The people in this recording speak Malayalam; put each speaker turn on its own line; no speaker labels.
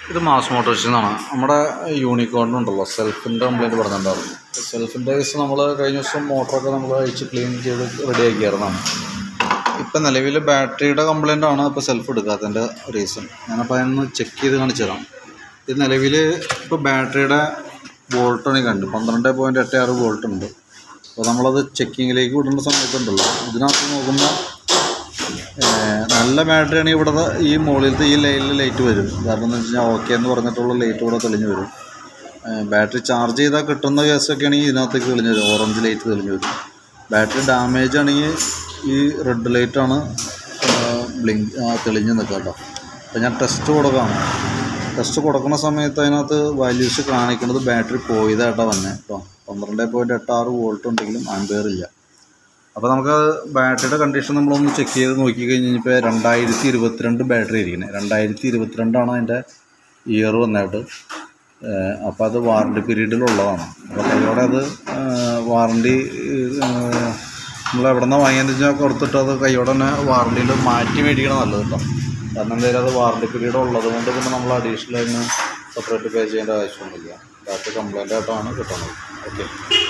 ഇത് മാസ് മോട്ടോഴ്സിൽ നിന്നാണ് നമ്മുടെ യൂണിക്കോണിനുണ്ടല്ലോ സെൽഫിൻ്റെ കംപ്ലയിൻറ്റ് പറഞ്ഞിട്ടുണ്ടായിരുന്നു സെൽഫിൻ്റെ കേസ് നമ്മൾ കഴിഞ്ഞ ദിവസം മോട്ടറൊക്കെ നമ്മൾ അഴിച്ച് ക്ലീൻ ചെയ്ത് റെഡിയാക്കിയായിരുന്നതാണ് ഇപ്പം നിലവിൽ ബാറ്ററിയുടെ കംപ്ലയിൻ്റ് ആണ് ഇപ്പോൾ സെൽഫ് എടുക്കാത്തതിൻ്റെ റീസൺ ഞാനപ്പോൾ അതൊന്ന് ചെക്ക് ചെയ്ത് കാണിച്ചു തരാം ഇത് നിലവിൽ ഇപ്പോൾ ബാറ്ററിയുടെ വോൾട്ടാണ് കണ്ട് പന്ത്രണ്ട് പോയിൻറ്റ് എട്ട് ആറ് വോൾട്ട് ഉണ്ട് അപ്പോൾ നമ്മളത് ചെക്കിങ്ങിലേക്ക് വിടേണ്ട സമയത്തുണ്ടല്ലോ ഇതിനകത്ത് നോക്കുമ്പോൾ ഏഹ് നല്ല ബാറ്ററി ആണെങ്കിൽ ഇവിടെ ഈ മുകളിലത്തെ ഈ ലൈനിൽ ലൈറ്റ് വരും കാരണം എന്ന് വെച്ച് കഴിഞ്ഞാൽ ഓക്കെ എന്ന് പറഞ്ഞിട്ടുള്ള ലൈറ്റ് ഇവിടെ തെളിഞ്ഞ് വരും ഏഹ് ബാറ്ററി ചാർജ് ചെയ്താൽ കിട്ടുന്ന കേസൊക്കെ ആണെങ്കിൽ ഇതിനകത്തേക്ക് തെളിഞ്ഞ് വരും ഓറഞ്ച് ലൈറ്റ് തെളിഞ്ഞ് വരും ബാറ്ററി ഡാമേജ് ആണെങ്കിൽ ഈ റെഡ് ലൈറ്റാണ് ബ്ലിങ്ക് തെളിഞ്ഞ് നിൽക്കുക കേട്ടോ അപ്പോൾ ഞാൻ ടെസ്റ്റ് കൊടുക്കാം ടെസ്റ്റ് കൊടുക്കുന്ന സമയത്ത് അതിനകത്ത് വാല്യൂസ് കാണിക്കുന്നത് ബാറ്ററി പോയതായിട്ടാണ് വന്നത് കേട്ടോ പന്ത്രണ്ട് പോയിൻറ്റ് എട്ട് ആറ് വോൾട്ട് ഉണ്ടെങ്കിലും ആംബിയർ ഇല്ല അപ്പോൾ നമുക്ക് ബാറ്ററിയുടെ കണ്ടീഷൻ നമ്മളൊന്ന് ചെക്ക് ചെയ്ത് നോക്കി കഴിഞ്ഞ് കഴിഞ്ഞപ്പോൾ രണ്ടായിരത്തി ഇരുപത്തിരണ്ട് ബാറ്ററി ഇരിക്കുന്നത് രണ്ടായിരത്തി ഇരുപത്തിരണ്ടാണ് അതിൻ്റെ ഇയർ വന്നിട്ട് അപ്പോൾ അത് വാറണ്ടി പീരീഡിലുള്ളതാണ് അപ്പോൾ കൈയോടെ അത് വാറണ്ടി നമ്മൾ എവിടെ നിന്നാണ് വാങ്ങിയെന്ന് വെച്ചാൽ കൊടുത്തിട്ട് അത് കൈയോടെ തന്നെ വാറണ്ടിയിൽ മാറ്റി മേടിക്കണം നല്ലത് കേട്ടോ കാരണം എന്തായാലും അത് വാറണ്ടി പീരീഡ് ഉള്ളത് കൊണ്ട് പിന്നെ നമ്മൾ അഡീഷണൽ അതിന് സെപ്പറേറ്റ് പേ ചെയ്യേണ്ട ആവശ്യമൊന്നുമില്ല ബാറ്ററി കംപ്ലൈൻ്റ് ആയിട്ടാണ് കിട്ടുന്നത് ഓക്കെ